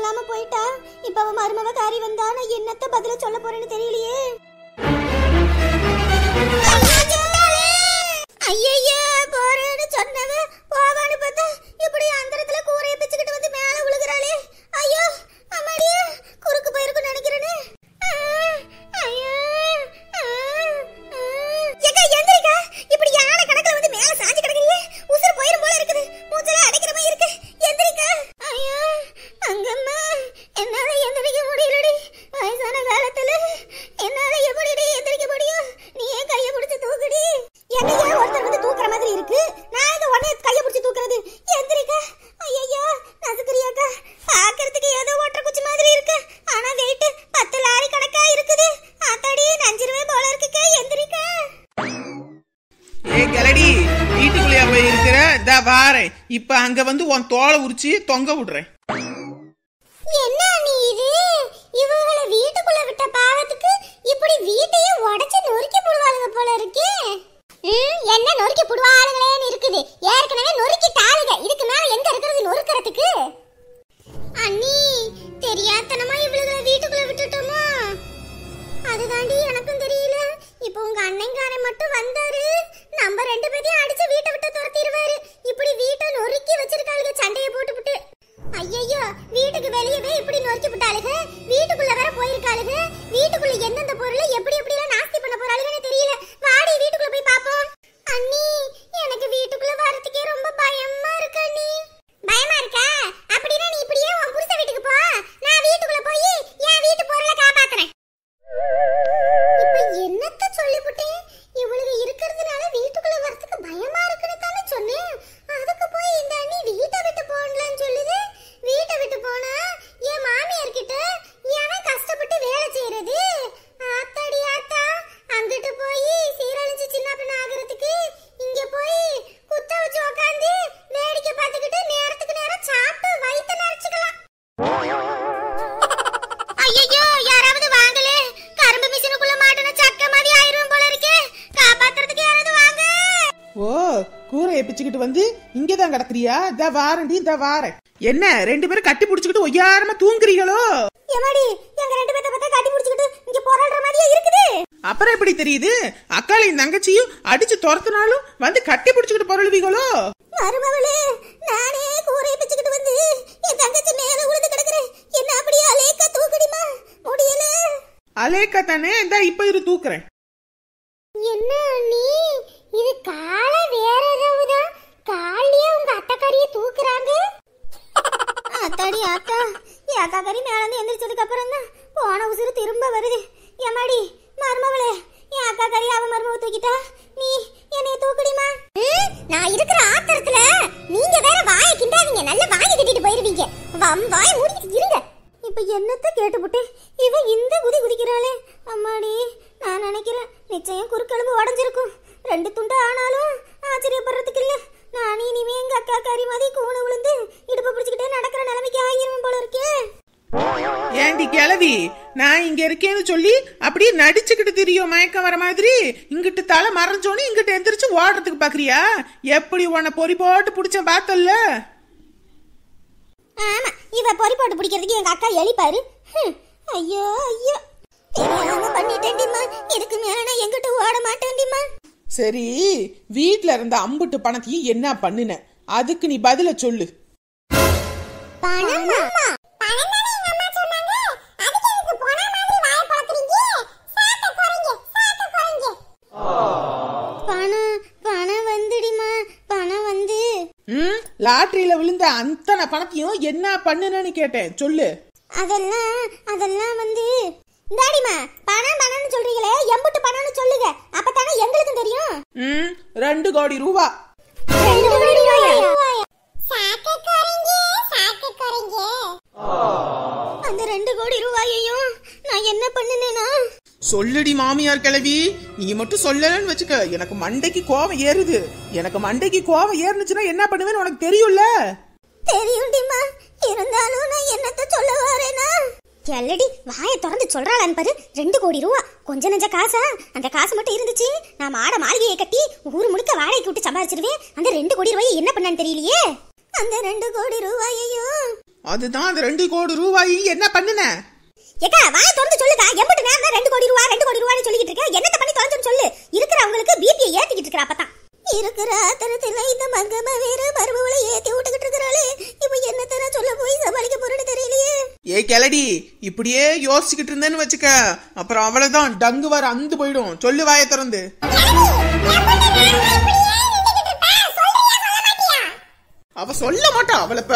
இல்லாம போயிட்டா இப்ப அவ மருமவ காரி வந்தா நான் என்னத்த பதில சொல்ல போறேன்னு தெரியலையே ஐயையோ போறேன்னு சொன்னவ போவான்னு பார்த்தா இப்படி அந்தரத்துல கூரைய பிச்சுக்கிட்டு வந்து மேல விழுகிறாளே ஐயோ அம்மாடியே குறுக்கு போயிருக்கும் நினைக்கிறேனே ஆ, ஐயோ, ஆ, ஆ. ஏக்கா, எந்திரிக்கா. இப்படி யானை கணக்குல வந்து மேல சாஞ்சு கிடக்குறியே. உசுரு போயிரும் போல இருக்குது. மூச்சுல அடைக்கிற மாதிரி இருக்கு. எந்திரிக்கா. ஐயோ, அங்கம்மா, என்னால எந்திரிக்க முடியலடி. வயசான காலத்துல என்னால எப்படிடி எந்திரிக்க முடியும்? நீயே கையை பிடிச்சு தூக்குடி. என்னையா ஒருத்தர் வந்து தூக்குற மாதிரி இருக்கு. நான் எங்க உன்னைய கையை பிடிச்சு தூக்குறது? எந்திரிக்கா. ஐயையோ, நசுக்குறியாக்கா. பார்க்கறதுக்கு ஏதோ ஒற்றை குச்சி மாதிரி இருக்கு. ஆனா weight பத்து லாரி கணக்கா இருக்குது. ஆத்தாடி, நஞ்சிருவே போல இருக்குக்கா. எந்திரிக்கா. ஏ கிளடி வீட்டுக்குள்ளேயா போய் இருக்கிற இதா வாரேன் இப்ப அங்க வந்து உன் தோலை உரிச்சு தொங்க விடுறேன் என்ன நீ இது இவங்கள வீட்டுக்குள்ள விட்ட பாவத்துக்கு இப்படி வீட்டையே உடைச்சு நொறுக்கி போடுவாளுங்க போல இருக்கே ம், என்ன நொறுக்கி போடுவாளுங்களேன்னு இருக்குது ஏற்கனவே நொறுக்கி தாளுங்க இதுக்கு மேல எங்க இருக்கிறது நொறுக்கிறதுக்கு அண்ணி தெரியாதனமா இவளுகளை வீட்டுக்குள்ள விட்டுட்டோமா அதுதாண்டி எனக்கும் தெரியல இப்போ உங்க அண்ணங்காரன் மட்டும் வந்தாரு நம்ம ரெண்டு பேரையும் அடிச்சு வீட்டை விட்டு துரத்திடுவாரு இப்படி வீட்டை நொறுக்கி வச்சிருக்காளுங்க சண்டையை போட்டுப்புட்டு ஐயையோ வீட்டுக்கு வெளியவே இப்படி நொறுக்கி விட்டாளுங்க வீட்டுக்குள்ள வேற போயிருக்காளுங்க வீட்டுக்குள்ள எந்தெந்த பொருளை எப்படி எப்படி எல்லாம் நாஸ்தி பண்ண போறாளுங்கன்னு தெரியல வாடி வீட்டுக்குள்ள போய் பாப்போம் அண்ணி எனக்கு வீட்டுக்குள்ள வரதுக்கே ரொம்ப பயமா இருக்கு அண்ணி பயமா இருக்கா அப்படின்னா நீ இப்படியே உன் புருஷ வீட்டுக்கு போ நான் வீட்டுக்குள்ள போய் என் வீட்டு பொருளை காப்பாத்துறேன் இப்ப என்னத்த சொல்லிப்புட்டேன் இவளுக்கு இருக்கிறதுனால வீட்டுக்குள்ள வரதுக்கு பயமா இருக்குன்னு தானே சொன்னேன் அதுக்கு போய் இந்த அண்ணி வீட்டை விட்டு போகலன்னு சொல்லுது வீட்டை விட்டு போனா என் மாமியார் கிட்ட எவன் கஷ்டப்பட்டு வேலை செய்யறது ஆத்தாடி ஆத்தா அங்கிட்டு போய் சீரழிஞ்சு சின்ன பின்ன ஆகுறதுக்கு இங்க போய் குத்த வச்சு உக்காந்து வேடிக்கை பார்த்துக்கிட்டு நேரத்துக்கு நேரம் சாப்பிட்டு வயித்தை நிறைச்சுக்கலாம் ஐயோ யாராவது வாங்கலே கரும்பு மிஷினுக்குள்ள மாட்டின சக்க மாதிரி ஆயிரும் போல இருக்கே காப்பாத்துறதுக்கு யாராவது வாங்க ஓ கூரையை பிச்சுக்கிட்டு வந்து இங்கதான் கிடக்குறியா இதா வாரண்டி இதா வாரேன் என்ன ரெண்டு பேரும் கட்டி பிடிச்சுக்கிட்டு ஒய்யாரமா தூங்குறீங்களோ எமாடி எங்க ரெண்டு பேத்த பார்த்தா கட்டி பிடிச்சிக்கிட்டு இங்க போராடுற மாதிரியே இருக்குது அப்புறம் எப்படி தெரியுது அக்காளையும் தங்கச்சியும் அடிச்சு துரத்துனாலும் வந்து கட்டி பிடிச்சுக்கிட்டு பொருளுவீங்களோ மருமவளே நானே கூரை பிச்சுக்கிட்டு வந்து என் தங்கச்சி மேல உழுந்து கிடக்குறேன் என்ன அப்படியே அலேக்கா தூக்கடிமா முடியல அலேக்கா தானே இந்தா இப்ப இரு தூக்குறேன் என்ன நீ இது கால வேற ஏதாவதா கால்லயே உங்க அத்தைக்காரிய தூக்குறாங்க அத்தாடி அக்கா என் அக்கா கறி மேல இருந்து எந்திரிச்சதுக்கு அப்புறம் தான் போன உசுறு திரும்ப வருது எம்மாடி மருமவளே என் அக்கா கறி அவ மருமவ தூக்கிட்டா நீ என்னைய தூக்குடிமா நான் இருக்கிற ஆத்திரத்துல நீங்க வேற வாயை கிண்டாதீங்க நல்ல வாயை கட்டிட்டு போயிருவீங்க வம் வாய் மூடிட்டு இருங்க இப்ப என்னத்த கேட்டுப்புட்டு இவ இந்த குதி குதிக்கிறாளே அம்மாடி நான் நினைக்கிறேன் நிச்சயம் குறுக்கெலும்பு உடஞ்சிருக்கும் ரெண்டு துண்டு ஆனாலும் ஆச்சரியப்படுறதுக்கு இல்ல நான் இனிமே எங்க அக்கா கறி மாதிரி கூணு விழுந்து இடுப்பு பிடிச்சுக்கிட்டே நடக்கிற நிலைமைக்கு ஆகிருவேன் போல இருக்கே ஏண்டி கிளவி நான் இங்க இருக்கேன்னு சொல்லி அப்படியே நடிச்சுக்கிட்டு தெரியும் மயக்கம் வர மாதிரி இங்கிட்டு தலை மறைஞ்சோன்னு இங்கிட்டு எந்திரிச்சு ஓடுறதுக்கு பாக்குறியா எப்படி உன்னை பொறி போட்டு புடிச்சேன் பார்த்தல்ல ஆமா இவ பொறி போட்டு பிடிக்கிறதுக்கு எங்க அக்கா எலிப்பாரு ஹம், ஐயோ ஐயோ தெரியாம பண்ணிட்டேன்டிமா இதுக்கு மேல நான் எங்கிட்ட ஓட மாட்டேன்டிமா சரி வீட்ல இருந்த அம்புட்டு பணத்தையும் என்ன பண்ணுன அதுக்கு நீ பதில சொல்லு பணமா பணம் தானே எங்க அம்மா சொன்னாங்க அதுக்கு எனக்கு போன மாதிரி வாய பழக்கிறீங்க சாத்த போறீங்க சாத்த போறீங்க பணம் பணம் வந்துடிமா பணம் வந்து ம் லாட்டரியில விழுந்த அத்தனை பணத்தையும் என்ன பண்ணுனேன்னு கேட்டேன் சொல்லு அதெல்லாம் அதெல்லாம் வந்து இந்தாடிமா பணம் பணம்னு சொல்றீங்களே எம்புட்டு பணம்னு சொல்லுங்க அப்பதானே எங்களுக்கும் தெரியும் ம் ரெண்டு கோடி ரூபா ரெண்டு கோடி ரூபாயா சாக்க குறைங்க சாக்க குறைங்க அந்த ரெண்டு கோடி ரூபாயையும் நான் என்ன பண்ணுனேனா சொல்லுடி மாமியார் கிழவி நீ மட்டும் சொல்லலன்னு வச்சுக்க எனக்கு மண்டைக்கு கோவம் ஏறுது எனக்கு மண்டைக்கு கோவம் ஏறுனுச்சுன்னா என்ன பண்ணுவேன்னு உனக்கு தெரியும்ல தெரியும்டிமா இருந்தாலும் நான் என்னத்த சொல்ல வரேனா எல்லடி வாயை திறந்து சொல்றாளான்னு பாரு ரெண்டு கோடி ரூபா கொஞ்ச நெஞ்ச காசா அந்த காசு மட்டும் இருந்துச்சு நான் மாட மாளிகையை கட்டி ஊர் முழுக்க வாடகைக்கு விட்டு சம்பாதிச்சிருவேன் அந்த ரெண்டு கோடி ரூபாயை என்ன பண்ணான்னு தெரியலையே அந்த ரெண்டு கோடி ரூபாயையும் அதுதான் அந்த ரெண்டு கோடி ரூபாய் என்ன பண்ணுன ஏக்கா வாய் திறந்து சொல்லுக்கா எம்பிட்டு நேரம் தான் ரெண்டு கோடி ரூபா ரெண்டு கோடி ரூபான்னு சொல்லிட்டு இருக்க என்னத்த பண்ணி தொலைஞ்சோன்னு சொல்லு இருக்கிறவங்களுக்கு பிபியை ஏத்திக்கிட்டு இருக்கா அப்பதான் இருக்கிற ஆத்திரத்துல இந்த மங்கம்மா வேற மருமகளை ஏத்தி விட்டுக்கிட்டு இருக்கிறாளே இப்ப என்னத்த நான் சொல்ல போய் சமாளிக்க போறேன்னு தெரியலையே ஏ கிளடி இப்படியே யோசிச்சுக்கிட்டு இருந்தேன்னு வச்சுக்க அப்புறம் அவ்வளவுதான் டங்கு வர அந்து போயிடும் சொல்லு வாயை திறந்து அவ சொல்ல மாட்டா அவளப்ப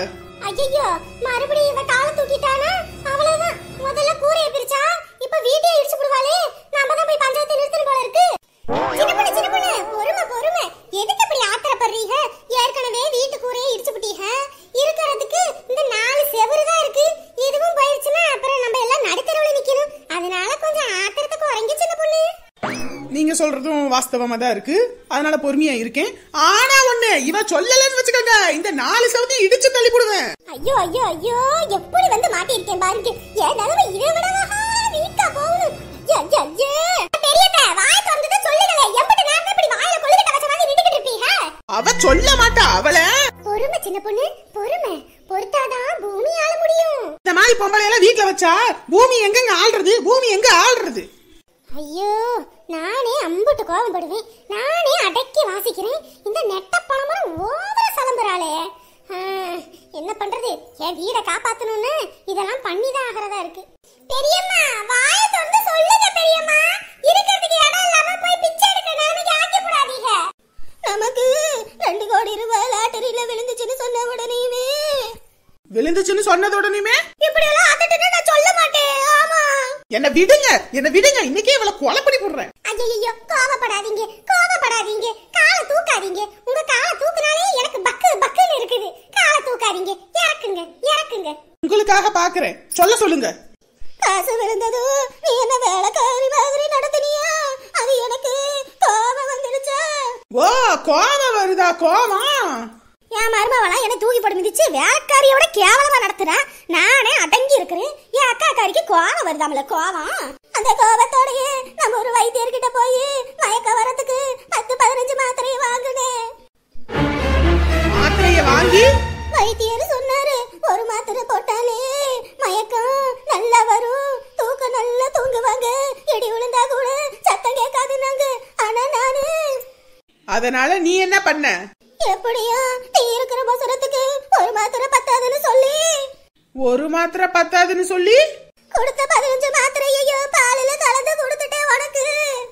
ஐயோ மறுபடியும் இவ கால தூக்கிட்டானா அவ்வளவுதான் முதல்ல கூரைய பிரிச்சா இப்ப வீட்டையே இடிச்சு விடுவாளே நாம தான் போய் பஞ்சாயத்து நிறுத்தணும் போல இருக்கு சின்ன பொண்ணு சின்ன பொண்ணு பொறுமை பொறுமை எதுக்கு இப்படி ஆத்திரப்படுறீங்க ஏற்கனவே வீட்டு கூரையை இடிச்சு விட்டீங்க இருக்கிறதுக்கு இந்த நாலு செவரு தான் இருக்கு இதுவும் போயிடுச்சுன்னா அப்புறம் நம்ம எல்லாம் நடுத்தரவுல நிக்கணும் அதனால கொஞ்சம் ஆத்திரத்தை குறைங்க சின்ன பொண்ணு நீங்க சொல்றதும் வாஸ்தவமா தான் இருக்கு அதனால பொறுமையா இருக்கேன் ஆனா ஒண்ணு இவ சொல்லலன்னு வச்சுக்கோங்க இந்த நாலு சவுதி இடிச்சு தள்ளி போடுவேன் ஐயோ ஐயோ ஐயோ எப்படி வந்து மாட்டிருக்கேன் பாருங்க என் நிலைமை இதை விடவா வீக்கா போகணும் ஐயோ ஐயோ ஐயோ பெரியத்த வாய் திறந்ததை சொல்லுங்களே எப்படி நேரம் இப்படி வாயில கொழுக்கட்டை வச்ச மாதிரி நின்னுக்கிட்டு இருப்பீங்க அவ சொல்ல மாட்டா அவள பொறுமை சின்ன பொண்ணு பொறுமை பொறுத்தாதான் பூமி ஆள முடியும் இந்த மாதிரி பொம்பளை எல்லாம் வீட்டுல வச்சா பூமி எங்கங்க ஆள்றது பூமி எங்க ஆள்றது ஐயோ நானே அம்புட்டு கோபப்படுவேன் நானே அடக்கி வாசிக்கிறேன் இந்த நெட்ட பணமும் ஓவர சலம்புறாளே ஆ, என்ன பண்றது என் வீட காப்பாத்தணும்னு இதெல்லாம் பண்ணிதான் ஆகிறதா இருக்கு பெரியம்மா வாய திறந்து சொல்லுங்க பெரியம்மா இருக்கிறதுக்கு இடம் இல்லாம போய் பிச்சை எடுக்க நிலைமைக்கு ஆக்கி போடாதீங்க நமக்கு ரெண்டு கோடி ரூபாய் லாட்டரியில விழுந்துச்சுன்னு சொன்ன உடனேயுமே விழுந்துச்சுன்னு சொன்னது உடனேமே இப்படி எல்லாம் அதட்டுன்னு நான் சொல்ல மாட்டேன் ஆமா என்ன விடுங்க என்ன விடுங்க இன்னைக்கே இவளை கொலை பண்ணி போடுறேன் ஐயோ கோவப்படாதீங்க கோவப்படாதீங்க காலை தூக்காதீங்க உங்க காலை தூக்குனாலே எனக்கு பக்கு பக்குன்னு இருக்குது காலை தூக்காதீங்க இறக்குங்க இறக்குங்க உங்களுக்காக பாக்குறேன் சொல்ல சொல்லுங்க காசு விழுந்ததும் நீ என்ன வேலைக்காரி மாதிரி நடத்தினியா அது எனக்கு கோபம் வந்துடுச்சா ஓ கோவம் வருதா கோவம் என் மருமவளா என்ன தூக்கி போட்டு மிதிச்சு வேலைக்காரியோட கேவலமா நடத்துறா நானே அடங்கி இருக்கிறேன் என் அக்காக்காரிக்கு கோவம் வருதாமல கோவம் அந்த கோபத்தோடயே நம்ம ஒரு வைத்தியர்கிட்ட போய் மயக்க வரத்துக்கு பத்து பதினஞ்சு மாத்திரையை வாங்கினேன் மாத்திரைய வாங்கி வைத்தியர் சொன்னாரு ஒரு மாத்திரை போட்டாலே மயக்கம் நல்லா வரும் தூக்கம் நல்லா தூங்குவாங்க இடி விழுந்தா கூட சத்தம் கேட்காதுன்னாங்க ஆனா நானு அதனால நீ என்ன பண்ண எப்படியா நீ இருக்கிற அவசரத்துக்கு ஒரு மாத்திரை பத்தாதுன்னு சொல்லி ஒரு மாத்திரை பத்தாதுன்னு சொல்லி கொடுத்த பதினஞ்சு மாத்திரையையும் பாலில கலந்து கொடுத்துட்டேன் உனக்கு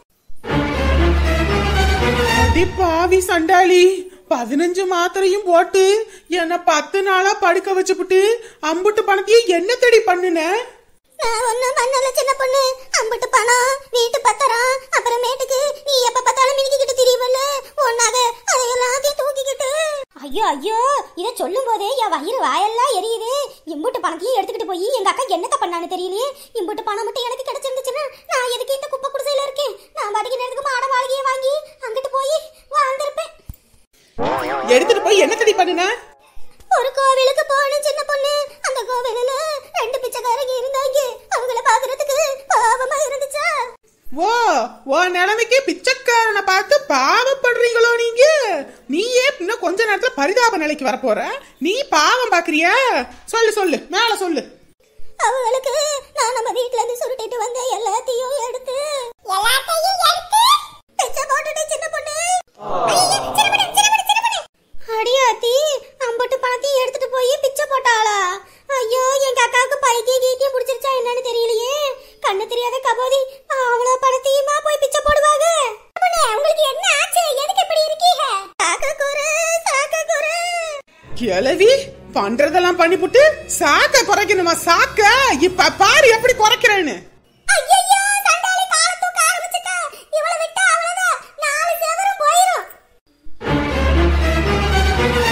அடி பாவி சண்டாளி பதினஞ்சு மாத்திரையும் போட்டு என்ன பத்து நாளா படுக்க வச்சுப்புட்டு அம்புட்டு பணத்தையும் என்ன தேடி பண்ணுன நான் ஒண்ணும் பண்ணல சின்ன பொண்ணு அம்பிட்டு பணம் வீட்டு பத்திரம் அப்புறமேட்டுக்கு நீ எப்ப பார்த்தாலும் மினிக்கிட்டு திரிவல்ல ஒன்னாக அதை எல்லாத்தையும் தூக்கிக்கிட்டு ஐயோ ஐயோ இத சொல்லும் போதே என் வயிறு வாயெல்லாம் எரியுது இம்புட்டு பணத்தையும் எடுத்துக்கிட்டு போய் எங்க அக்கா என்னத்த பண்ணான்னு தெரியலையே இம்புட்டு பணம் மட்டும் எனக்கு கிடைச்சிருந்துச்சுன்னா நான் எதுக்கு இந்த குப்பை குடிசையில இருக்கேன் நான் பாட்டுக்கு நேரத்துக்கு மாட மாளிகையை வாங்கி அங்கிட்டு போய் வாழ்ந்திருப்பேன் எடுத்துட்டு போய் என்ன தேடி பண்ணுன ஒரு கோவிலுக்கு போனேன் சின்ன பொண்ணு அந்த கோவிலுல ரெண்டு பிச்சைக்காரங்க இருந்தாங்க அவங்கள பாக்குறதுக்கு பாவமா இருந்துச்சா ஓ ஓ நிலைமைக்கு பிச்சைக்காரனை பார்த்து பாவப்படுறீங்களோ நீங்க நீயே இன்னும் கொஞ்ச நேரத்துல பரிதாப நிலைக்கு வரப்போற நீ பாவம் பாக்குறியா சொல்லு சொல்லு மேல சொல்லு அவங்களுக்கு நான் நம்ம வீட்ல இருந்து சுருட்டிட்டு வந்த எல்லாத்தையும் எடுத்து எல்லாத்தையும் எடுத்து பிச்சை போட்டுட்டு சின்ன பொண்ணு அடியாத்தி அம்பட்டு பணத்தையும் எடுத்துட்டு போய் பிச்சை போட்டாளா ஐயோ எங்க அக்காவுக்கு பைத்தியம் கீத்தியம் பிடிச்சிருச்சா என்னன்னு தெரியலையே கண்ணு தெரியாத கபோதி அவ்வளவு பணத்தையுமா போய் பிச்சை போடுவாங்க உங்களுக்கு என்ன ஆச்சு எதுக்கு இப்படி இருக்கீங்க சாக்க கூறு சாக்க கூறு கிளவி பண்றதெல்லாம் பண்ணிப்புட்டு சாக்க குறைக்கணுமா சாக்க இப்ப பாரு எப்படி குறைக்கிறேன்னு